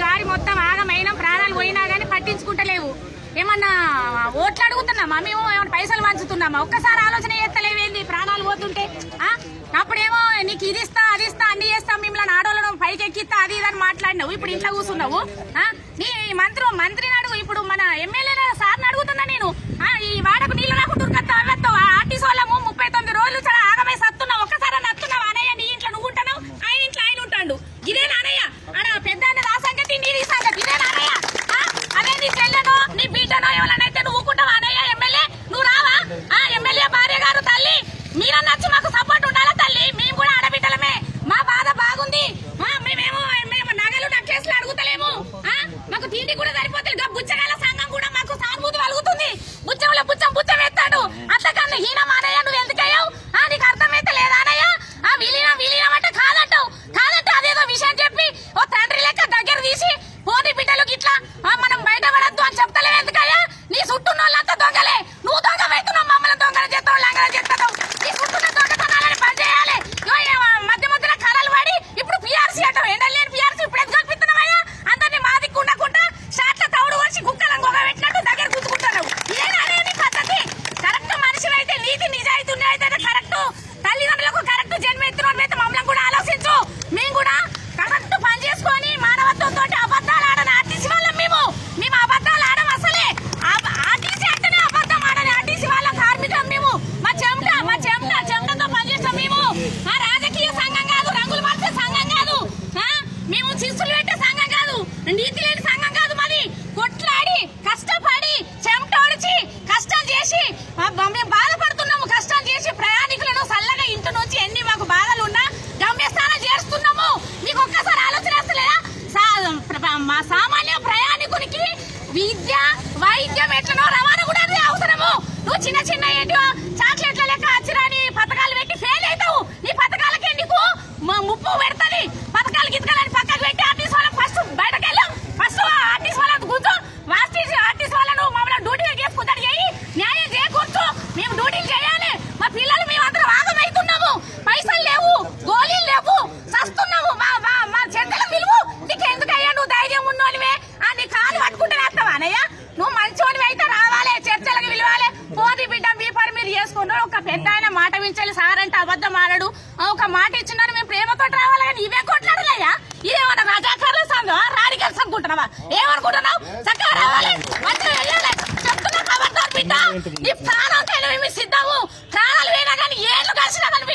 సారి మొత్తం ఆగమైనా ప్రాణాలు పోయినా గానీ పట్టించుకుంటలేవు ఏమన్నా ఓట్లు అడుగుతున్నామా మేము ఏమన్నా పైసలు పంచుతున్నామా ఒక్కసారి ఆలోచన చేస్తలేవేంది ప్రాణాలు పోతుంటే ఆ? అప్పుడేమో నీకు ఇది ఇస్తా అది ఇస్తా అన్ని చేస్తా మిమ్మల్ని ఆడోళ్ళను పైకి ఎక్కిస్తా అది ఇది అని మాట్లాడినావు ఇప్పుడు ఇంట్లో కూర్చున్నావు ఆ? నీ మంత్రి మంత్రిని అడుగు ఇప్పుడు మన ఎమ్మెల్యే సార్ని అడుగుతున్నా నేను ఆ, ఈ వాడకు నీళ్లు రాకుండా ఉరకత్తావు అవ్వెత్తావు ఆర్టీసీ వాళ్ళము ముప్పై తొమ్మిది రోజులు చాలా ఆగమై సత్తున్నావు ఒక్కసారి నత్తున్నావు అనయ్య నీ ఇంట్లో నువ్వు ఉంటున్నావు ఆయన ఇంట్లో ఆయన ఉంటాడు ఇదే నానయ్య ఆడ పెద్ద ఆ సంగతి నీ సంగతి ఇదే నానయ్య ఆ? అదే నీ చెల్లెనో నీ బిడ్డనో ఎవరైనా నువ్వు ఊకుంటావా అనయ్య ఎమ్మెల్యే నువ్వు రావా ఆ ఎమ్మెల్యే భార్య గారు తల్లి మీరన్నా వచ్చి మాకు సపోర్ట్ ఉండాలా తల్లి మేము కూడా ఆడబిడ్డలమే మా బాధ బాగుంది ఆ, మేమేమో మేము నగలు నక్కేసులు అడుగుతలేము ఆ? మాకు తిండి కూడా సరిపోతుంది గా బుచ్చగాల సంఘం కూడా మాకు సానుభూతి కలుగుతుంది బుచ్చంలో బుచ్చం బుచ్చం ఎత్తాడు అంతకన్నా హీనం అనయ్య నువ్వు ఎందుకయ్యావు ఆ, నీకు అర్థమైతే లేదా అనయ్య ఆ విలీనం విలీనం అంటే కాదంటావు కాదంటే అదేదో విషయం చెప్పి ఓ తండ్రి లెక్క దగ్గర తీసి పోని బిడ్డలకు ఇట్లా ఆ, మనం బయట పడద్దు అని చెప్తలేవు ఎందుకయ్యా నీ చుట్టూ వాళ్ళంతా దొంగలే నువ్వు దొంగ అవుతున్నావు మమ్మల్ని దొంగలు చేస్తావు లంగన చేస్తావు నీ చుట్టూ దొంగతనాలని పని చేయాలి ఇగో ఈ మధ్య మధ్యలో కళలు పడి ఇప్పుడు పిఆర్సీ అంటావు ఎండలేని పిఆర్సీ ఇప్పుడు ఎందుకు కల్పిస్తున్నావయ్యా అందరినీ మా దిక్కు ఉండకుండా షాట్ల తౌడు వచ్చి కుక్కలను గొగ పెట్టినట్టు దగ్గర గుంజుకుంటున్నావు ఇదేనా నీ పద్ధతి కరెక్ట్ మనిషి అయితే నీతి నిజాయితీ అయితే కరెక్ట్ తల్లిదండ్రులకు కరెక్ట్ జన్మ ఎత్తున అయితే మమ్మల్ని కూడా ఆలోచించు మేము కూడా కరెక్ట్ పని చేసుకొని మానవత్వంతో అబద్ధాలు ఆడని ఆర్టీసీ వాళ్ళం మేము మేము అబద్ధాలు ఆడం అసలే ఆ- ఆర్టీసీ అంటేనే అబద్ధం ఆడని ఆర్టీసీ వాళ్ళ కార్మికం మేము మా చెమట మా చెమట చెమటతో పనిచేస్తాం మేము ఆ రాజకీయ సంఘం కాదు రంగులు మార్చే సంఘం కాదు ఆ? మేము శిస్తులు పెట్టే సంఘం కాదు నీతి లేని సంఘం కాదు మాది కొట్లాడి కష్టపడి చెమట ఒడిచి కష్టం చేసి ఆ బ- మేము బాధపడుతున్నాము కష్టం చేసి ప్రయాణికులను చల్లగా ఇంటి నుంచి ఎన్ని మాకు బాధలు ఉన్నా గమ్యస్థానం చేస్తున్నాము మీకు ఒక్కసారి ఆలోచన వస్తలేదా సా- ప్ర- మా సామాన్య ప్రయాణికునికి విద్య వైద్యం ఎట్లనో రవాణా కూడా అదే అవసరము నువ్వు చిన్న చిన్న ఏంటో చాక్లెట్ల లెక్క అచ్చిరాని పథకాలు పెట్టి ఫెయిల్ అవుతావు నీ పథకాలకే నీకు మ- ముప్పు పెడతది పథకాలు గితకాలని పక్కకు పెట్టి ఆర్టీసీ వాళ్ళకి ఫస్ట్ బయటకు వెళ్ళాం ఫస్ట్ ఆర్టీసీ వాళ్ళని కూర్చో ఆర్టీసీ ఆర్టీసీ వాళ్ళను మమ్మల్ని డ్యూటీలు చేసుకుంటారు చేయి న్యాయం చేకూర్చు మేము డ్యూటీలు చేయాలి మా పిల్లలు మేమందరం ఆగమవుతున్నాము పైసలు లేవు గోళీలు లేవు సస్తున్నాము మా మా మా చెడ్డల విలువ నీకు ఎందుకయ్యా నువ్వు ధైర్యం ఉన్నోనివే ఆ నీ కాలు పట్టుకుంటే వేస్తావా అనయ్య నువ్వు మంచోనివి అయితే రావాలి చర్చలకు విలువాలి పోనీ బిడ్డ మీ పని మీరు చేసుకుంటారు ఒక పెద్ద ఆయన మాట వించాలి సార్ అంటే అబద్ధం ఆడడు ఆ, ఒక మాట ఇచ్చినారు మేము ప్రేమతో రావాలి కానీ ఇవే కొట్లాడలయ్యా ఇదేమన్నా రజాకారుల సంఘం రాడికల్స్ అనుకుంటున్నావా ఏమనుకుంటున్నావు చక్కగా రావాలి మంచిగా వెళ్ళాలి చెప్తున్నా ఖబర్దార్ బిడ్డ నీ ప్రాణం మేము సిద్ధము ప్రాణాలు పోయినా కానీ ఏళ్ళు కలిసినా కానీ